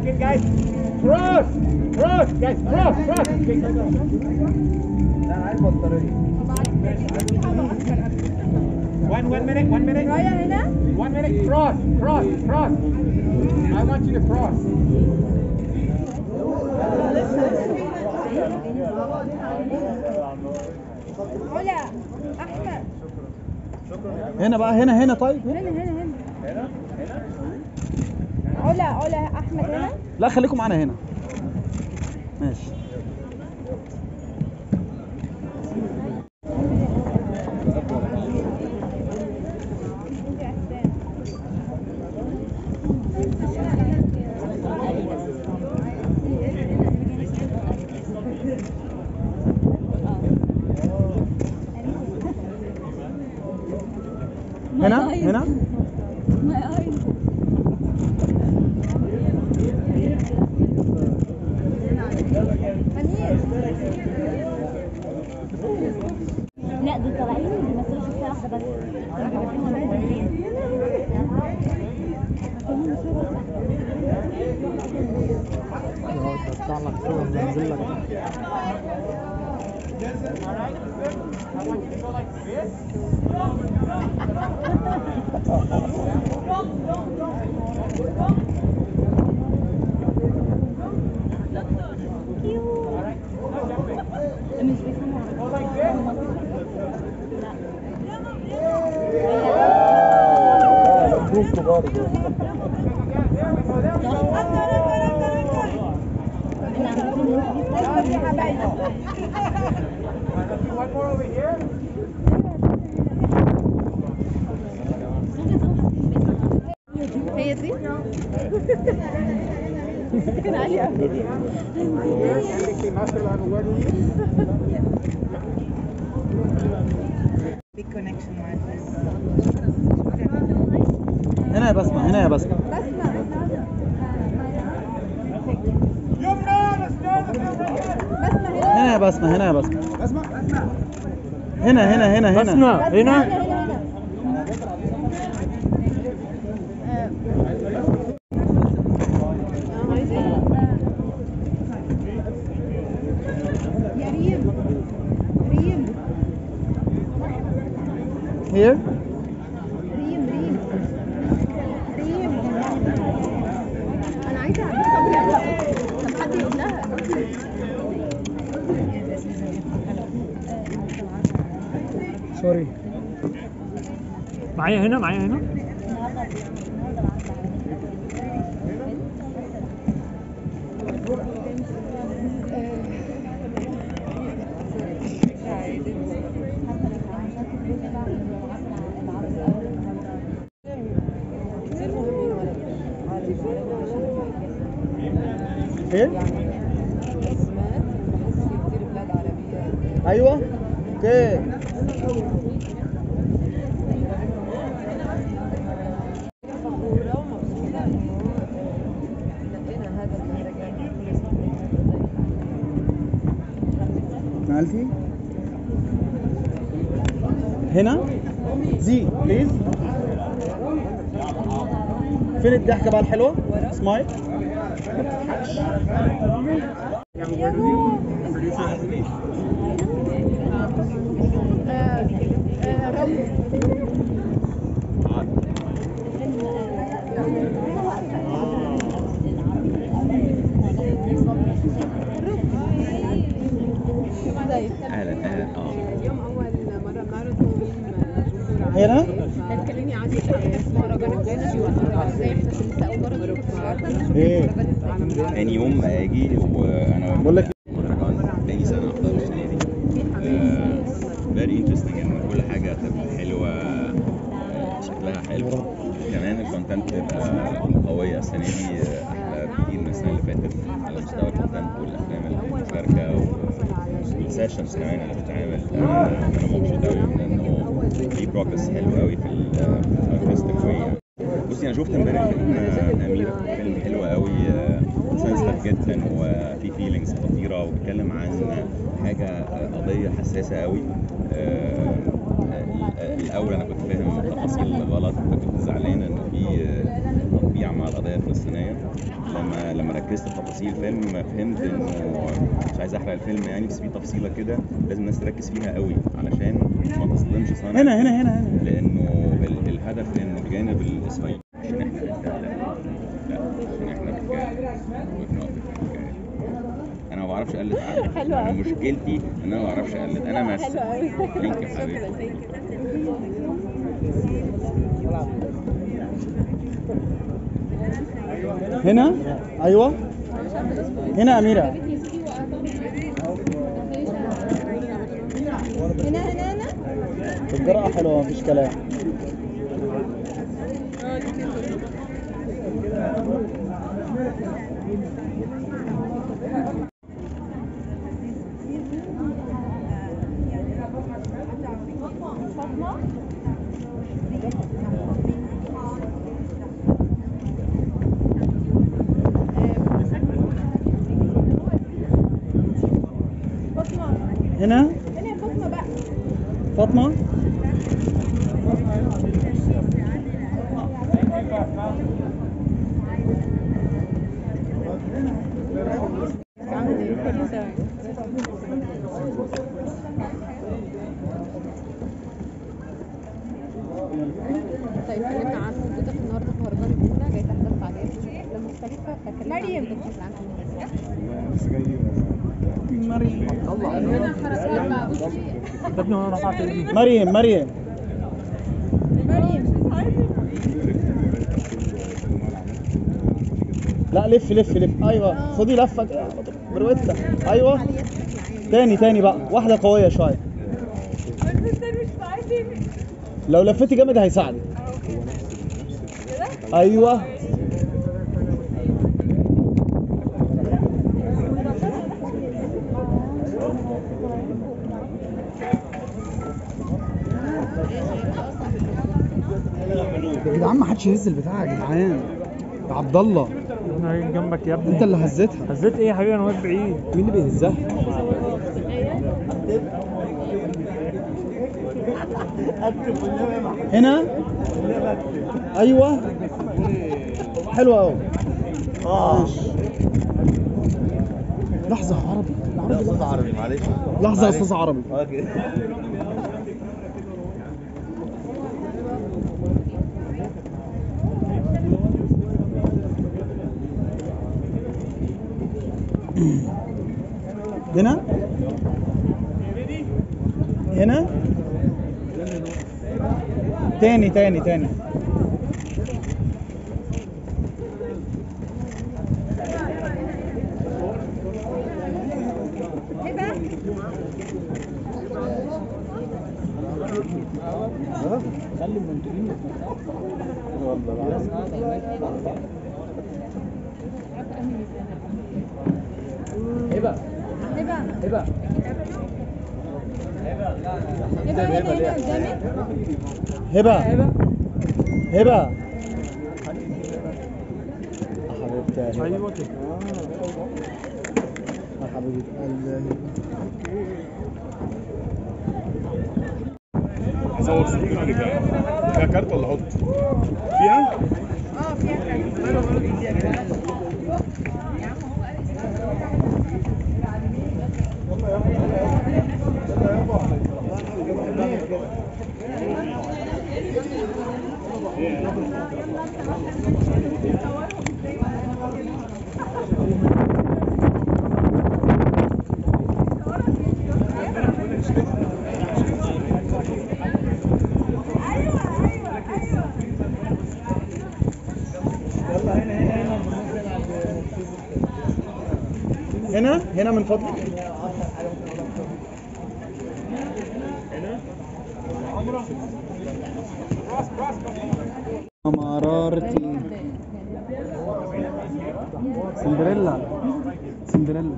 second, guys. Cross, cross, guys, cross, cross. Okay, go, go. One, one minute, one minute. رايح هنا One minute. Cross, cross, cross. I want you to cross. علا احمد هنا بقى هنا هنا طيب هنا هنا هنا علا علا احمد هنا لا خليكم معانا هنا ماشي هنا هنا لا دول طالعين بيمثلوا شخصية واحدة بس I want you to go like this. مش بيفهموا Go like this. One more over here. هي دي كان عالية big connection معاك هنا يا بسمة هنا يا بسمة هنا يا بسمة هنا يا بسمة هنا هنا هنا هنا بسمة هنا يا ريم ريم here ريم ريم ريم انا عايزه اعمل طب حد يقول لها سوري معايا هنا معايا هنا here ايوه اوكي نقلتي هنا زي بليز فين الضحكه بقى الحلوه سمايل اهلا اهلا اه اليوم اول مره ماراثون جمهور هنا اتكلمني عن مهرجانات انرجي وانا ازاي احنا لسه اول مره نشوف النهارده ايه تاني يوم اجي وانا بقول لك مهرجان تاني سنه احضره السنه دي فيري انترستنج ان كل حاجه تبقى حلوه آه، شكلها حلو كمان الكونتنت تبقى قويه السنه دي آه، احلى بكتير من السنه اللي فاتت على مستوى الكونتنت والافلام المشاركه والسيشنز كمان اللي بتتعمل آه، انا مبسوط قوي من انه في بروجرس حلو قوي في الارتستيك واي بصي انا شفت امبارح فيلم آه، اميره فيلم حلو قوي سنسيتيف جدا وفي فيلينجز خطيره وبيتكلم عن حاجه آه، قضيه حساسه قوي آه، آه، الاول انا كنت فاهم التفاصيل غلط كنت زعلان ان في آه، بيه مع القضيه الفلسطينيه لما لما ركزت في تفاصيل الفيلم فهمت انه مش عايز احرق الفيلم يعني بس في تفصيله كده لازم الناس تركز فيها قوي علشان ما تصدمش صانع هنا هنا هنا هنا لانه ال- الهدف انه الجانب الاسرائيلي عشان احنا رجاله لا عشان احنا رجاله وبنقف في الرجاله انا ما بعرفش اقلد عربي حلو أنا أوي. مشكلتي ان انا ما بعرفش اقلد انا حلو مثل قوي ثانك يو حبيبي هنا ايوه هنا اميره هنا هنا هنا الجرأة حلوة مفيش كلام فاطمه هنا هنا يا فاطمه بقى فاطمة طيب اتكلمنا عن وجودك النهارده في مهرجان الجونه جاي تحضر فعاليات افلام مختلفه فكلمنا عن مريم. وجودك بشكل عام في المهرجان مريم مريم مريم لا لف لف لف ايوه خدي لفه كده على طول. برويتا ايوه تاني تاني بقى واحده قويه شويه لو لفتي جامد هيساعدك ايوه يا جدعان ما حدش يهز البتاع يا جدعان يا عبد الله انا هاجي جنبك يا ابني انت اللي هزتها هزيت ايه يا حبيبي انا واقف بعيد مين اللي بيهزها هنا ايوه حلوه قوي اه لحظه عربي لا استاذ عربي معلش لحظه يا استاذ عربي اه كده هنا هنا تاني تاني تاني هبه هبه هبه هنا قدامي هبه هبه حبيبتي يا هبة. ايوه كده يا حبيبة قلبي اصور صورتي كده فيها كارت ولا احط؟ فيها؟ اه فيها كارت هنا هنا من فضلك مرارتي سندريلا سندريلا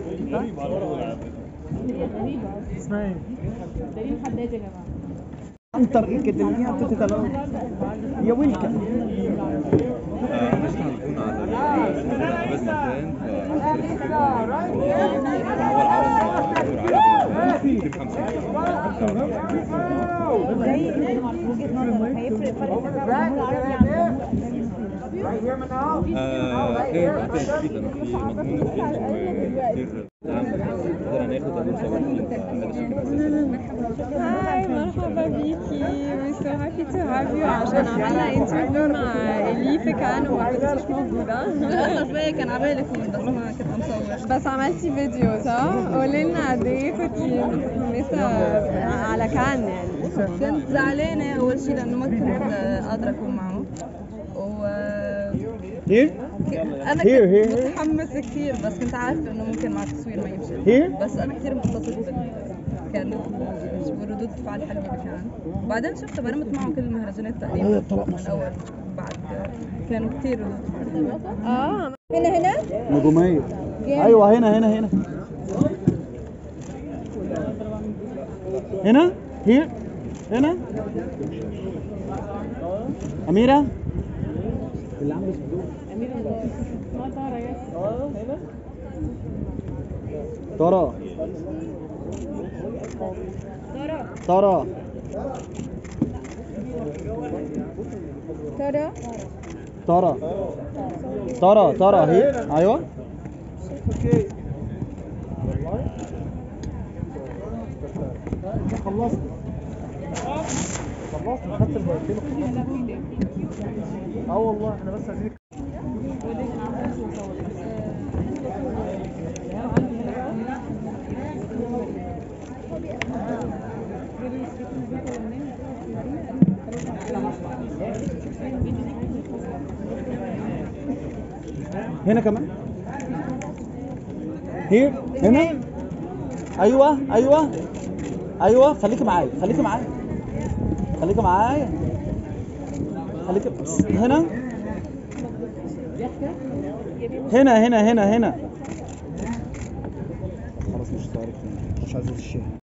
اسمها ايه؟ انتر اكاديمية تتكلم يا ويلكم آه، مش هنكون على الأبد مكان هو العرض العربي في خمسة زي وجهة نظرك هيفرق فرق في الجمهور العربي عن آه، غير محتاج جدا في مضمون الفيلم وكتير نعم قدرنا ناخد ونصور فيه عندنا شكل أساسي هاي مرحبا بيكي we're so happy to have you عشان عملنا انترفيو مع إليف كان وما كنتش موجودة للأسف بقى كان عبالي فيه بس ما كنت مصور بس عملتي فيديو صح؟ قولي لنا قد ايه كنتي متحمسة على كان يعني كنت زعلانة أول شي لأنه ما كنت قادرة أكون معه و هير أنا Here, كنت here. متحمسة كثير بس كنت عارفة إنه ممكن مع التصوير ما يمشي Here. بس أنا كثير انبسطت بال كان وردود الفعل حلوة بكان وبعدين شفت برمت معه كل المهرجانات تقريبا من أول بعد كانوا كثير ردود فعل اه هنا هنا نجومية ايوه هنا هنا هنا هنا هير هنا أميرة ترى ترى ترى ترى ترى ترى هي ايوه خلصت خلصت خدت الباقيين اه والله احنا بس عايزين هنا كمان هير هنا ايوه ايوه ايوه خليكي معايا خليكي معايا خليكي معايا خليكي هنا هنا هنا هنا هنا خلاص مش صارت مش عايز الشيء